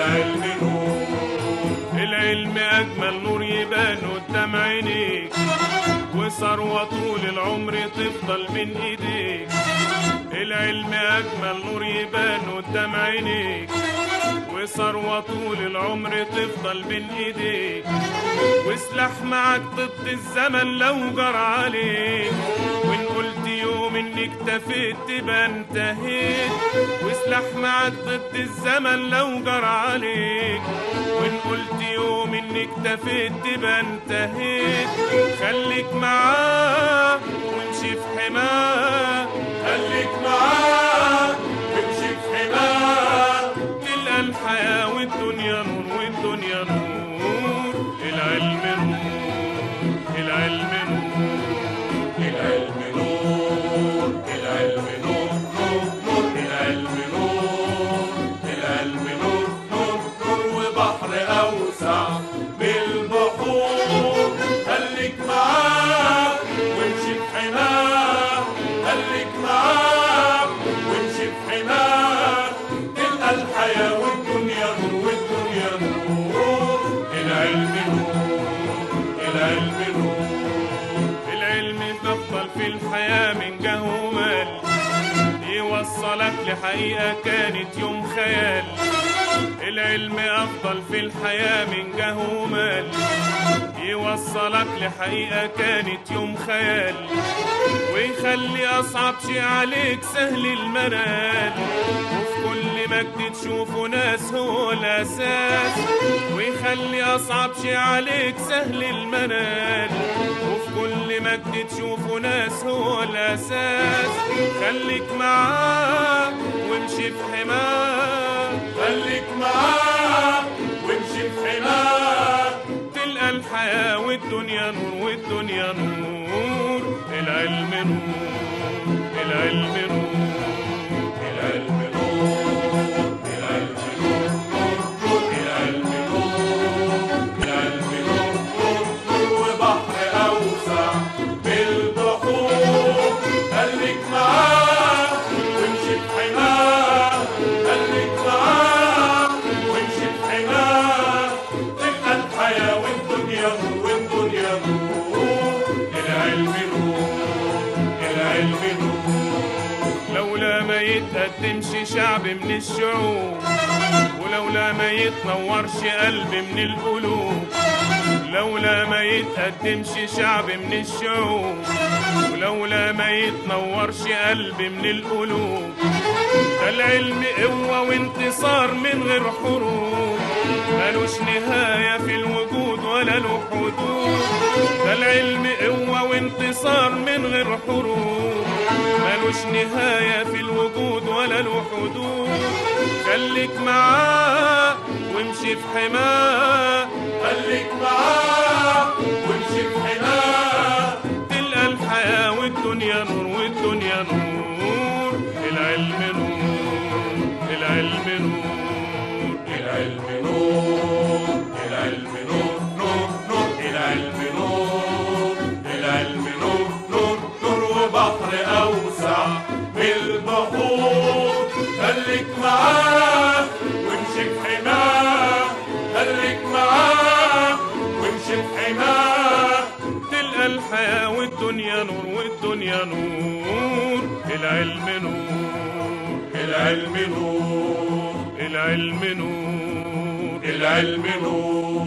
العلم نور العلم أجمل نور يبان قدام عينيك وثروة طول العمر تفضل بين ايديك العلم أجمل نور يبان قدام عينيك وثروة طول العمر تفضل بين ايديك وسلاح معاك ضد الزمن لو جرى عليك وان قلت يوم انك تفيت تبقى انتهيت وسلاح معاك ضد الزمن لو جرى عليك وان قلت يوم انك تفيت تبقى انتهيت خليك معاه وامشي في حماه خليك معاه وامشي في حماه تلقى الحياة والدنيا نور والدنيا نور العلم نور العلم نور العلم نور العلم نور نور نور العلم نور العلم نور نور نور وبحر أوسع بالبحور خليك معاه وامشي في حماه خليك معاه وامشي في حماه تلقى الحياة والدنيا نور والدنيا نور العلم نور العلم نور العلم تفضل في الحياة من جه ومال يوصلك لحقيقة كانت يوم خيال العلم أفضل في الحياة من جه ومال يوصلك لحقيقة كانت يوم خيال ويخلي أصعب شيء عليك سهل المنال وفي كل مجد تشوفه ناس هو الأساس ويخلي أصعب شيء عليك سهل المنال وفي كل مجد تشوفه ناس هو الأساس خليك معاه وامشي في حماه خليك معاه وامشي في حماه تلقى الحياة والدنيا نور والدنيا نور العلم نور العلم نور العلم نور العلم نور نور نور العلم نور العلم نور نور نور وبحر أوسع بالبحور خليك معاه وامشي في حماه خليك معاه وامشي في حماه تلقى الحياة والدنيا نور والدنيا نور العلم نور العلم نور لولا ما يتقدمش شعب من الشعوب ولولا ما يتنورش قلب من القلوب لولا ما يتقدمش شعب من الشعوب ولولا ما يتنورش قلب من القلوب ده العلم قوة وانتصار من غير حروب ملوش نهاية في الوجود ولا له حدود ده العلم قوة وانتصار من غير حروب ملوش نهاية في الوجود ولا له حدود خليك معاه وامشي في حماه خليك معاه وامشي في حماه تلقى الحياة والدنيا نور والدنيا نور العلم نور العلم نور العلم نور العلم نور نور نور العلم نور العلم نور نور نور وبحر أوسع بالبحور خليك معاه وامشي في حماه خليك معاه وامشي في حماه تلقى الحياة والدنيا نور والدنيا نور العلم نور العلم نور العلم نور العلم نور